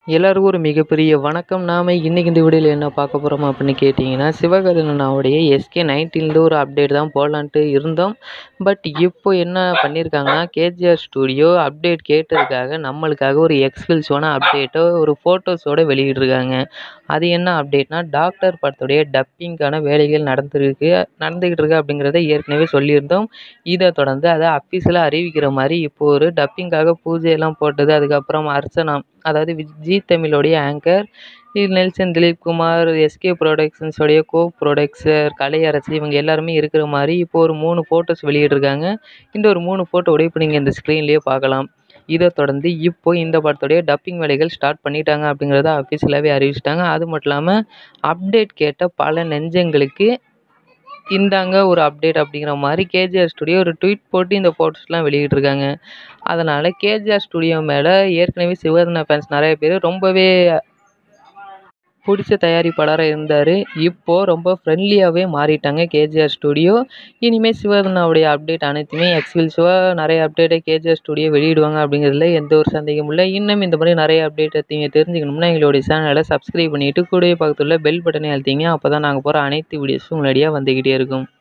எல்லாருக்கும் ஒரு மிகப்பெரிய வணக்கம் நாம் இன்றைக்கி இந்த வீடியோவில் என்ன பார்க்க போகிறோம் அப்படின்னு கேட்டிங்கன்னா சிவகார்த்திகேயனுடைய எஸ்கே நைன்டீன்லேருந்து ஒரு அப்டேட் தான் போடலான்ட்டு இருந்தோம் பட் இப்போ என்ன பண்ணியிருக்காங்கன்னா கேஜிஆர் ஸ்டூடியோ அப்டேட் கேட்டதுக்காக நம்மளுக்காக ஒரு எக்ஸ்க்ளூசிவான அப்டேட்டோ ஒரு ஃபோட்டோஸோடு வெளியிட்ருக்காங்க அது என்ன அப்டேட்னா டாக்டர் படத்துடைய டப்பிங்க்கான வேலைகள் நடந்துருக்கு நடந்துக்கிட்டு இருக்கு அப்படிங்கிறத ஏற்கனவே சொல்லியிருந்தோம் இதை தொடர்ந்து அதை அஃபிஷியலாக அறிவிக்கிற மாதிரி இப்போ ஒரு டப்பிங்காக பூஜையெல்லாம் போட்டது அதுக்கப்புறம் அர்ச்சனா அதாவது வி ஜீ தமிழோடைய ஆங்கர் நெல்சன் திலீப் குமார் எஸ்கே ப்ரொடக்ஷன்ஸோடைய கோ ப்ரொடக்சர் கலையரசி இவங்க எல்லாருமே இருக்கிற மாதிரி இப்போ ஒரு மூணு ஃபோட்டோஸ் வெளியிட்ருக்காங்க இந்த ஒரு மூணு ஃபோட்டோவோட இப்போ நீங்கள் இந்த ஸ்க்ரீன்லேயே பார்க்கலாம் இதை தொடர்ந்து இப்போ இந்த படத்துடைய டப்பிங் வேலைகள் ஸ்டார்ட் பண்ணிட்டாங்க அப்படிங்கிறத அஃபிஷியலாகவே அறிவிச்சிட்டாங்க அது மட்டும் இல்லாமல் அப்டேட் கேட்ட பல நெஞ்சங்களுக்கு இந்தாங்க ஒரு அப்டேட் அப்படிங்கிற மாதிரி கேஜிஆர் ஸ்டுடியோ ஒரு ட்வீட் போட்டு இந்த ஃபோட்டோஸ்லாம் வெளியிட்ருக்காங்க அதனால் கேஜிஆர் ஸ்டுடியோ மேலே ஏற்கனவே சிவகார்த்திகேயன் ஃபேன்ஸ் நிறைய பேர் ரொம்பவே பிடிச்ச தயாரிப்பாளராக இருந்தார் இப்போது ரொம்ப ஃப்ரெண்ட்லியாகவே மாறிட்டாங்க கேஜிஆர் ஸ்டுடியோ இனிமேல் சிவகார்த்திகேயனுடைய அப்டேட் அனைத்துமே எக்ஸ்க்ளூசிவாக நிறைய அப்டேட்டை கேஜிஆர் ஸ்டுடியோ வெளியிடுவாங்க அப்படிங்கிறதுல எந்த ஒரு சந்தேகமும் இல்லை இன்னும் இந்த மாதிரி நிறைய அப்டேட்டை நீங்கள் தெரிஞ்சுக்கணும்னா எங்களுடைய சேனலை சப்ஸ்கிரைப் பண்ணிவிட்டு கூடவே பக்கத்தில் பெல் பட்டனை அழுத்திங்க அப்போ தான் நாங்கள் போகிற அனைத்து வீடியோஸும் முன்னாடியாக வந்துக்கிட்டே இருக்கும்